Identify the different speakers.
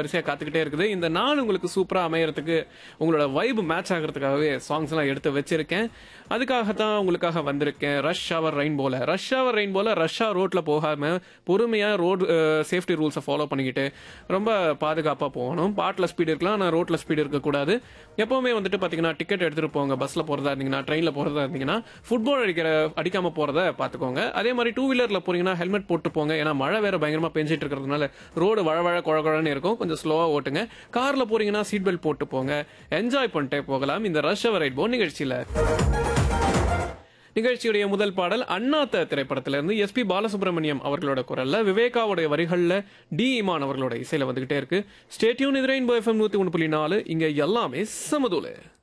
Speaker 1: வரிசையா காத்துக்கிட்டே இருக்குது இந்த நாள் உங்களுக்கு சூப்பரா அமையறதுக்கு உங்களோட வைப் மேட்ச் ஆகிறதுக்காகவே சாங்ஸ் எல்லாம் எடுத்து வச்சிருக்கேன் அதுக்காகத்தான் உங்களுக்காக வந்திருக்கேன் ரஷ் ஹவர் ரெயின் போல ரஷ் ஹவர் ரெயின் போல ரஷ்ஷா ரோட்ல போகாம பொறுமையா ரோடு சேஃப்டி ரூல்ஸை ஃபாலோ பண்ணிக்கிட்டு ரொம்ப பாதுகாப்பா போகணும் பாட்டில் ஸ்பீடு இருக்கலாம் ஆனால் ரோட்ல ஸ்பீடு இருக்கக்கூடாது எப்பவுமே வந்துட்டு பாத்தீங்கன்னா டிக்கெட் எடுத்துட்டு போங்க பஸ்ல போறதா இருந்தீங்கன்னா ட்ரெயின்ல போறதா இருந்தீங்கன்னா ஃபுட்பால் அடிக்கிற அடிக்காம போறத பாத்துக்கோங்க அதே மாதிரி டூ வீலர்ல போறீங்கன்னா ஹெல்மெட் போட்டு போங்க ஏன்னா மழை வேற பயங்கரமா பெஞ்சிட்டு இருக்கிறதுனால ரோடு வழ வழ குழ குழன்னு இருக்கும் கொஞ்சம் ஸ்லோவா ஓட்டுங்க கார்ல போறீங்கன்னா சீட் பெல்ட் போட்டு போங்க என்ஜாய் பண்ணிட்டே போகலாம் இந்த ரஷ் அவர் ரைட் போ நிகழ்ச்சியில நிகழ்ச்சியுடைய முதல் பாடல் அண்ணாத்த திரைப்படத்திலிருந்து எஸ்பி பாலசுப்ரமணியம் அவர்களோட குரல்ல விவேகாவுடைய வரிகள்ல டி இமான் அவர்களோட இசையில வந்துகிட்டே இருக்கு ஸ்டேட்யூன் இது ரெயின்போ எஃப்எம் நூத்தி ஒன்று புள்ளி நாலு இங்க எல்லாமே சமதூல